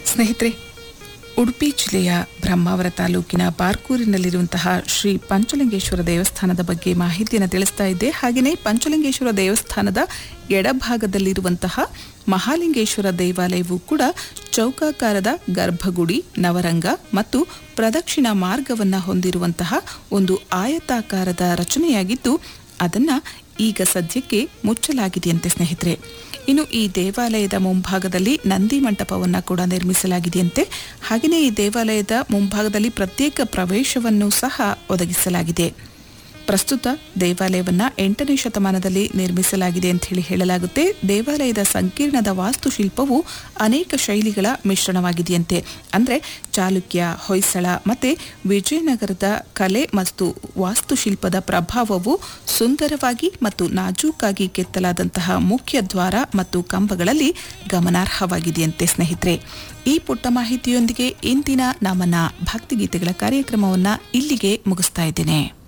ಸ್ನೇಹಿತರೆ ಉಡುಪಿ ಜಿಲ್ಲೆಯ ಬ್ರಹ್ಮಾವರ ತಾಲೂಕಿನ ಬಾರ್ಕೂರಿನಲ್ಲಿರುವಂತಹ ಶ್ರೀ ಪಂಚಲಿಂಗೇಶ್ವರ ದೇವಸ್ಥಾನದ ಬಗ್ಗೆ ಮಾಹಿತಿಯನ್ನು ತಿಳಿಸ್ತಾ ಇದ್ದೆ ಹಾಗೆಯೇ ಪಂಚಲಿಂಗೇಶ್ವರ ದೇವಸ್ಥಾನದ ಎಡಭಾಗದಲ್ಲಿರುವಂತಹ ಮಹಾಲಿಂಗೇಶ್ವರ ದೇವಾಲಯವು ಕೂಡ ಚೌಕಾಕಾರದ ಗರ್ಭಗುಡಿ ನವರಂಗ ಮತ್ತು ಪ್ರದಕ್ಷಿಣ ಮಾರ್ಗವನ್ನು ಹೊಂದಿರುವಂತಹ ಒಂದು ಆಯತಾಕಾರದ ರಚನೆಯಾಗಿದ್ದು ಅದನ್ನ ಈಗ ಸದ್ಯಕ್ಕೆ ಮುಚ್ಚಲಾಗಿದೆಯಂತೆ ಸ್ನೇಹಿತರೆ ಇನ್ನು ಈ ದೇವಾಲಯದ ಮುಂಭಾಗದಲ್ಲಿ ನಂದಿ ಮಂಟಪವನ್ನು ಕೂಡ ನಿರ್ಮಿಸಲಾಗಿದೆಯಂತೆ ಹಾಗೆಯೇ ಈ ದೇವಾಲಯದ ಮುಂಭಾಗದಲ್ಲಿ ಪ್ರತ್ಯೇಕ ಪ್ರವೇಶವನ್ನು ಸಹ ಒದಗಿಸಲಾಗಿದೆ ಪ್ರಸ್ತುತ ದೇವಾಲಯವನ್ನ ಎಂಟನೇ ಶತಮಾನದಲ್ಲಿ ನಿರ್ಮಿಸಲಾಗಿದೆ ಅಂತ ಹೇಳಿ ಹೇಳಲಾಗುತ್ತೆ ದೇವಾಲಯದ ಸಂಕೀರ್ಣದ ವಾಸ್ತುಶಿಲ್ಪವು ಅನೇಕ ಶೈಲಿಗಳ ಮಿಶ್ರಣವಾಗಿದೆಯಂತೆ ಅಂದ್ರೆ ಚಾಲುಕ್ಯ ಹೊಯ್ಸಳ ಮತ್ತೆ ವಿಜಯನಗರದ ಕಲೆ ಮತ್ತು ವಾಸ್ತುಶಿಲ್ಪದ ಪ್ರಭಾವವು ಸುಂದರವಾಗಿ ಮತ್ತು ನಾಜೂಕಾಗಿ ಕೆತ್ತಲಾದಂತಹ ಮುಖ್ಯ ದ್ವಾರ ಮತ್ತು ಕಂಬಗಳಲ್ಲಿ ಗಮನಾರ್ಹವಾಗಿದೆಯಂತೆ ಸ್ನೇಹಿತರೆ ಈ ಪುಟ್ಟ ಮಾಹಿತಿಯೊಂದಿಗೆ ಇಂದಿನ ನಮನ ಭಕ್ತಿಗೀತೆಗಳ ಕಾರ್ಯಕ್ರಮವನ್ನ ಇಲ್ಲಿಗೆ ಮುಗಿಸ್ತಾ ಇದ್ದೇನೆ